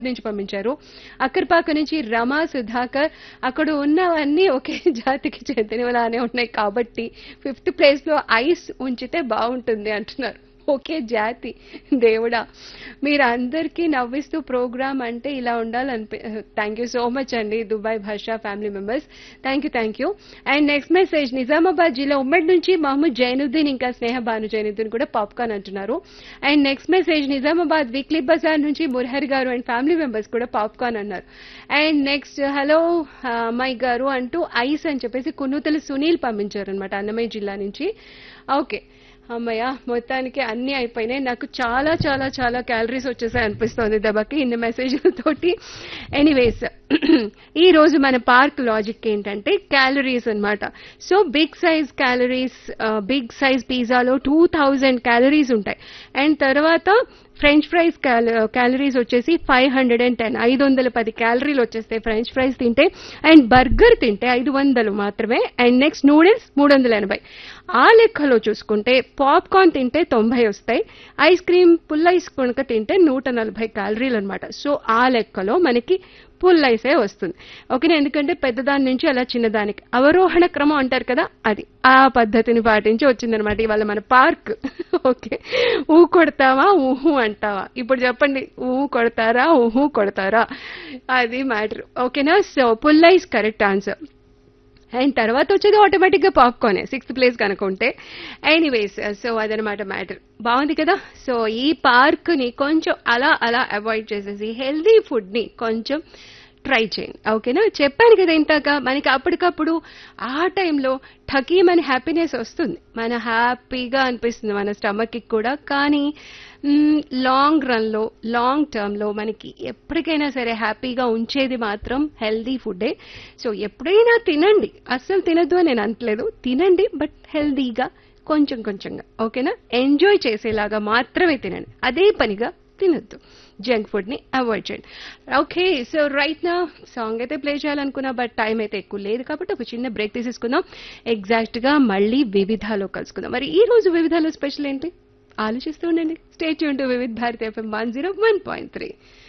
నుంచి పంపించారు అక్కర్పాక నుంచి రమా సుధాకర్ అక్కడ ఉన్నవన్నీ ఒకే జాతికి చెందినలానే ఉన్నాయి కాబట్టి ఫిఫ్త్ ప్లేస్ లో ఐస్ ఉంచితే బాగుంటుంది అంటున్నారు ఒకే జాతి దేవుడా మీరు అందరికీ నవ్విస్తూ ప్రోగ్రామ్ అంటే ఇలా ఉండాలనిపి థ్యాంక్ యూ సో మచ్ అండి Dubai Basha family members thank you thank you and next message Nizamabad జిల్లా ఉమ్మడి నుంచి మహమ్మద్ జైనుద్దీన్ ఇంకా స్నేహ భాను జైనుద్దీన్ కూడా పాప్కార్న్ అంటున్నారు and next message Nizamabad weekly బజార్ నుంచి మురహరి గారు అండ్ ఫ్యామిలీ మెంబర్స్ కూడా పాప్కార్న్ అన్నారు అండ్ నెక్స్ట్ హలో అమ్మాయి గారు అంటూ ఐస్ అని చెప్పేసి కున్నూతల సునీల్ పంపించారు అనమాట అన్నమయ్య జిల్లా నుంచి ఓకే అమ్మయ్య మొత్తానికి అన్ని అయిపోయినాయి నాకు చాలా చాలా చాలా క్యాలరీస్ వచ్చేసాయి అనిపిస్తోంది దెబ్బకి ఇన్ని మెసేజ్లతోటి ఎనీవేస్ ఈ రోజు మన పార్క్ లాజిక్ ఏంటంటే క్యాలరీస్ అన్నమాట so big size calories big size పిజ్జాలో టూ థౌజండ్ క్యాలరీస్ ఉంటాయి అండ్ తర్వాత ఫ్రెంచ్ ఫ్రైస్ క్యాలరీస్ వచ్చేసి ఫైవ్ హండ్రెడ్ అండ్ టెన్ ఐదు వందల పది క్యాలరీలు వచ్చేస్తాయి ఫ్రెంచ్ ఫ్రైస్ తింటే అండ్ బర్గర్ తింటే ఐదు వందలు మాత్రమే అండ్ నెక్స్ట్ నూడిల్స్ మూడు వందల ఎనభై ఆ లెక్కలో చూసుకుంటే పాప్కార్న్ తింటే తొంభై వస్తాయి ఐస్ క్రీమ్ పుల్ ఐస్ కనుక తింటే నూట నలభై క్యాలరీలు అనమాట సో ఆ లెక్కలో మనకి పుల్ ఐసే వస్తుంది ఓకేనా ఎందుకంటే పెద్దదాని నుంచి అలా చిన్నదానికి అవరోహణ క్రమం అంటారు కదా అది ఆ పద్ధతిని పాటించి వచ్చిందనమాట ఇవాళ మన పార్క్ ఓకే ఊ కొడతావా ఊహు అంటావా ఇప్పుడు చెప్పండి ఊ కొడతారా ఊహు కొడతారా అది మ్యాటర్ ఓకేనా సో పుల్ ఐస్ కరెక్ట్ ఆన్సర్ అండ్ తర్వాత వచ్చేది ఆటోమేటిక్ గా పాప్కార్నే సిక్స్త్ ప్లేస్ కనుకుంటే ఎనీవేస్ సో అదనమాట మ్యాటర్ బాగుంది కదా సో ఈ పార్క్ ని కొంచెం అలా అలా అవాయిడ్ చేసేసి హెల్దీ ఫుడ్ ని కొంచెం ట్రై చేయండి ఓకేనా చెప్పాను కదా ఇంతాక మనకి అప్పటికప్పుడు ఆ టైంలో ఠకీమని హ్యాపీనెస్ వస్తుంది మన హ్యాపీగా అనిపిస్తుంది మన స్టమక్కి కూడా కానీ లాంగ్ రన్లో లాంగ్ టర్మ్లో మనకి ఎప్పటికైనా సరే హ్యాపీగా ఉంచేది మాత్రం హెల్దీ ఫుడ్డే సో ఎప్పుడైనా తినండి అస్సలు తినద్దు అని నేను అనట్లేదు తినండి బట్ హెల్దీగా కొంచెం కొంచెంగా ఓకేనా ఎంజాయ్ చేసేలాగా మాత్రమే తినండి అదే పనిగా తినొద్దు జంక్ ఫుడ్ ని అవాయిడ్ చేయండి ఓకే సో రైట్ నా సాంగ్ అయితే ప్లే చేయాలనుకున్నా బట్ టైం అయితే ఎక్కువ లేదు కాబట్టి ఒక చిన్న బ్రేక్ తీసేసుకుందాం ఎగ్జాక్ట్ గా మళ్ళీ వివిధాలో కలుసుకుందాం మరి ఈ రోజు వివిధాలో స్పెషల్ ఏంటి ఆలోచిస్తూ ఉండండి stay tune to Vividh Bharati FM one zero one point three